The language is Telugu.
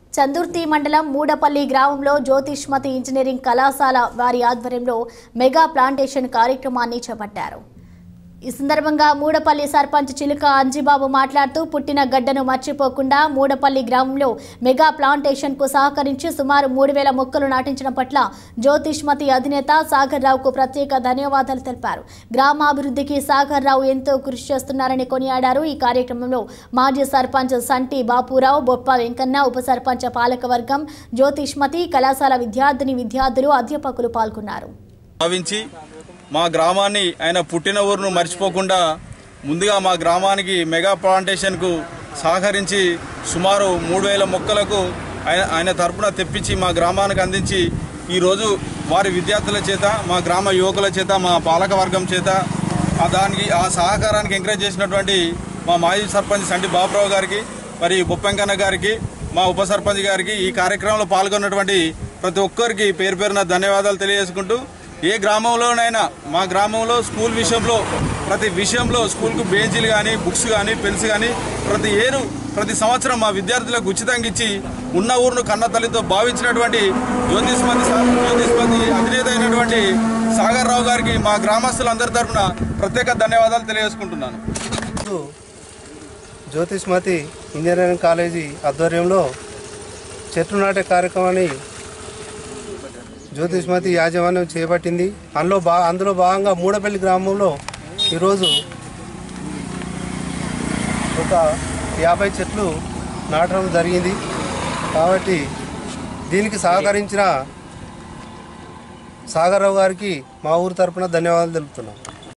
చందుర్తి మండలం మూడపల్లి గ్రామంలో జ్యోతిష్మతి ఇంజనీరింగ్ కళాశాల వారి ఆధ్వర్యంలో మెగా ప్లాంటేషన్ కార్యక్రమాన్ని చేపట్టారు ఈ సందర్భంగా మూడపల్లి సర్పంచ్ చిలుక అంజిబాబు మాట్లాడుతూ పుట్టిన గడ్డను మర్చిపోకుండా మూడపల్లి గ్రామంలో మెగా ప్లాంటేషన్ కు సహకరించి సుమారు మూడు వేల మొక్కలు నాటించడం పట్ల జ్యోతిష్మతి అధినేత సాగర్ రావుకు ప్రత్యేక ధన్యవాదాలు తెలిపారు గ్రామాభివృద్ధికి సాగర్ రావు ఎంతో కృషి చేస్తున్నారని కొనియాడారు ఈ కార్యక్రమంలో మాజీ సర్పంచ్ సంటి బాపురావు బొప్ప వెంకన్న ఉప సర్పంచ్ పాలకవర్గం జ్యోతిష్మతి కళాశాల విద్యార్థిని విద్యార్థులు అధ్యాపకులు పాల్గొన్నారు భావించి మా గ్రామాన్ని ఆయన పుట్టిన ఊరును మర్చిపోకుండా ముందుగా మా గ్రామానికి మెగా ప్లాంటేషన్కు సహకరించి సుమారు మూడు వేల మొక్కలకు ఆయన ఆయన తరపున తెప్పించి మా గ్రామానికి అందించి ఈరోజు వారి విద్యార్థుల చేత మా గ్రామ యువకుల చేత మా పాలక వర్గం చేత ఆ దానికి ఆ సహకారానికి ఎంకరేజ్ చేసినటువంటి మా మాజీ సర్పంచ్ సంటి బాబురావు గారికి మరి బొప్పెంకన్న గారికి మా ఉప సర్పంచ్ గారికి ఈ కార్యక్రమంలో పాల్గొన్నటువంటి ప్రతి ఒక్కరికి పేరు పేరున ధన్యవాదాలు తెలియజేసుకుంటూ ఏ గ్రామంలోనైనా మా గ్రామంలో స్కూల్ విషయంలో ప్రతి విషయంలో స్కూల్కు బెంచీలు కానీ బుక్స్ కానీ పెన్స్ కానీ ప్రతి ఏరు ప్రతి సంవత్సరం మా విద్యార్థులకు ఉచితంగా ఇచ్చి ఉన్న ఊరును కన్న తల్లితో భావించినటువంటి జ్యోతిష్మతి సా- జ్యోతిష్మతి అధినేత అయినటువంటి సాగర్ రావు గారికి మా గ్రామస్తులందరి తరఫున ప్రత్యేక ధన్యవాదాలు తెలియజేసుకుంటున్నాను ఈరోజు జ్యోతిష్మతి ఇంజనీరింగ్ కాలేజీ ఆధ్వర్యంలో చెట్లు నాటే కార్యక్రమాన్ని జ్యోతిష్మతి యాజమాన్యం చేపట్టింది అందులో బా అందులో భాగంగా మూడపల్లి గ్రామంలో ఈరోజు ఒక యాభై చెట్లు నాటడం జరిగింది కాబట్టి దీనికి సహకరించిన సాగర్రావు గారికి మా ఊరు తరపున ధన్యవాదాలు తెలుపుతున్నాం